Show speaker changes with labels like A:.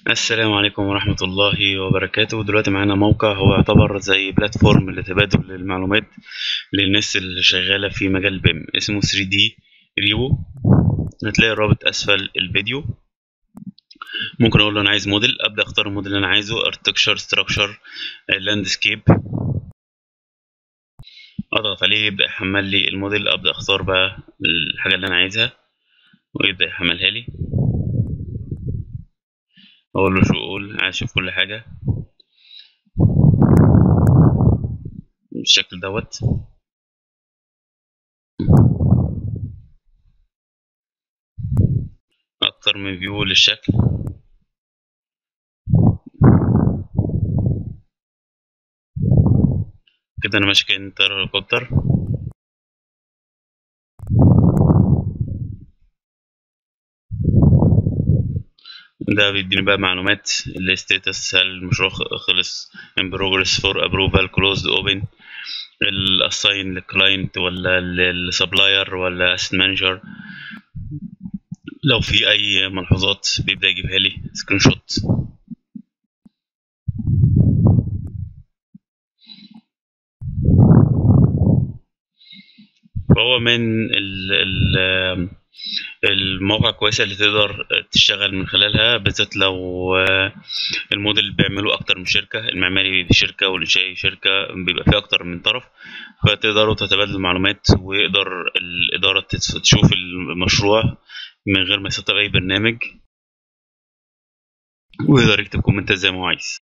A: السلام عليكم ورحمة الله وبركاته دلوقتي معانا موقع هو يعتبر زي بلاتفورم لتبادل المعلومات للناس اللي شغالة في مجال بيم اسمه 3D ريو هتلاقي الرابط أسفل الفيديو ممكن أقول له أنا عايز موديل أبدأ أختار الموديل اللي أنا عايزه architecture structure landscape أضغط عليه يبدأ يحمل لي الموديل أبدأ أختار بقى الحاجة اللي أنا عايزها ويبدأ يحملها لي اقول له شو اقول عايز اشوف كل حاجه بالشكل دوت اكتر من فيو للشكل كده انا ماشي كأني طيارة هليكوبتر ده بيديني بقى معلومات الستاتس هل المشروع خلص in progress for approval closed open الاساين للكلاينت ولا للسبلاير ولا asset manager لو في اي ملحوظات بيبدا يجيبها لي سكرين شوت فهو من ال ال المواقع كويسة اللي تقدر تشتغل من خلالها بالذات لو الموديل بيعملوا أكتر من شركة المعماري شركة والإنشائي شركة بيبقى فيه أكتر من طرف فتقدروا تتبادلوا المعلومات ويقدر الإدارة تشوف المشروع من غير ما يسطب أي برنامج ويقدر يكتب كومنتات زي ما هو عايز